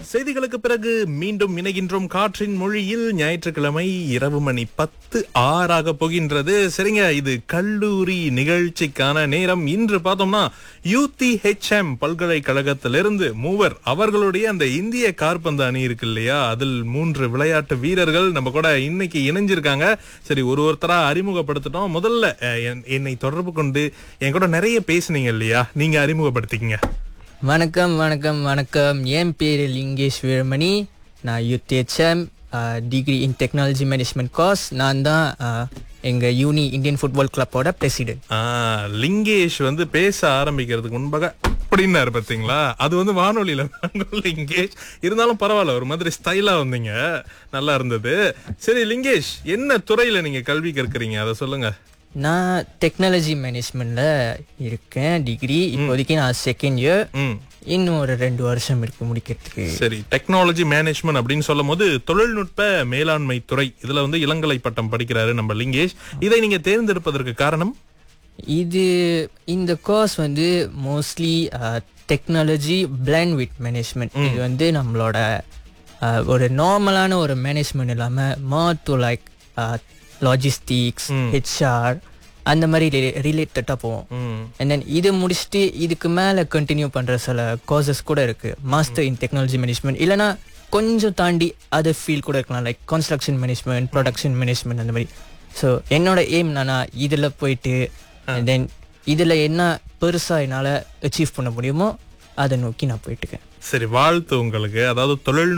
செய்திகளுக்கு பிறகு மீண்டும் இணைகின்றோம் காற்றின் மொழியில் ஞாயிற்றுக்கிழமை இரவு மணி பத்து ஆறாக போகின்றது சரிங்க இது கல்லூரி நிகழ்ச்சிக்கான நேரம் இன்று பார்த்தோம்னா யூத்தி ஹெச்எம் பல்கலைக்கழகத்திலிருந்து மூவர் அவர்களுடைய அந்த இந்திய காற்பந்து அணி இருக்கு இல்லையா அதில் மூன்று விளையாட்டு வீரர்கள் நம்ம கூட இன்னைக்கு இணைஞ்சிருக்காங்க சரி ஒரு ஒருத்தரா அறிமுகப்படுத்திட்டோம் முதல்ல அஹ், என்- என்னை தொடர்பு கொண்டு என் கூட நிறைய பேசுனீங்க இல்லையா நீங்க அறிமுகப்படுத்திக்கங்க வணக்கம் வணக்கம் வணக்கம் என் பேர் லிங்கேஷ் வீரமணி நான் யூத்தேச்சம் degree in technology management course நான் தான் ஆஹ், எங்க யூனி இந்தியன் ஃபுட்பால் கிளப்போட பிரசிடென்ட் ஆ, லிங்கேஷ் வந்து பேச ஆரம்பிக்கிறதுக்கு முன்பாக அப்படின்னாரு பாத்தீங்களா அது வந்து வானொலியில வாங்க லிங்கேஷ் இருந்தாலும் பரவாயில்ல ஒரு மாதிரி ஸ்டைலா வந்தீங்க நல்லா இருந்தது சரி லிங்கேஷ் என்ன துறையில நீங்க கல்வி கற்கறீங்க அதை சொல்லுங்க நான் டெக்னாலஜி மேனேஜ்மெண்ட்ல இருக்கேன் டிகிரி இப்போதைக்கு நான் செகண்ட் இயர் ம் இன்னும் ஒரு ரெண்டு வருஷம் இருக்கு முடிக்கிறதுக்கு சரி டெக்னாலஜி மேனேஜ்மெண்ட் அப்படின்னு சொல்லும் போது தொழில்நுட்ப மேலாண்மை துறை இதுல வந்து இளங்கலை பட்டம் படிக்கிறாரு நம்ம லிங்கேஷ் இதை நீங்க தேர்ந்தெடுப்பதற்கு காரணம் இது இந்த கோர்ஸ் வந்து mostly technology plan with management இது வந்து நம்மளோட அஹ், ஒரு நார்மலான ஒரு மேனேஜ்மெண்ட் இல்லாமல் more to like logistics HR அந்த மாதிரி ரிலேட்டடாக போவோம் ம் அண்ட் தென் இது முடிச்சுட்டு இதுக்கு மேலே கண்டினியூ பண்ணுற சில கோர்சஸ் கூட இருக்குது மாஸ்டர் இன் டெக்னாலஜி மேனேஜ்மெண்ட் இல்லைனா கொஞ்சம் தாண்டி அதர் ஃபீல்ட் கூட இருக்கலாம் like construction management production management அந்த மாதிரி ஸோ என்னோட எய்ம் என்னன்னா இதில் போயிட்டு அண்ட் தென் இதில் என்ன பெருசாக என்னால் அச்சீவ் பண்ண முடியுமோ அதை நோக்கி நான் போயிட்டுருக்கேன் சரி வாழ்த்து உங்களுக்கு அதாவது தொழில்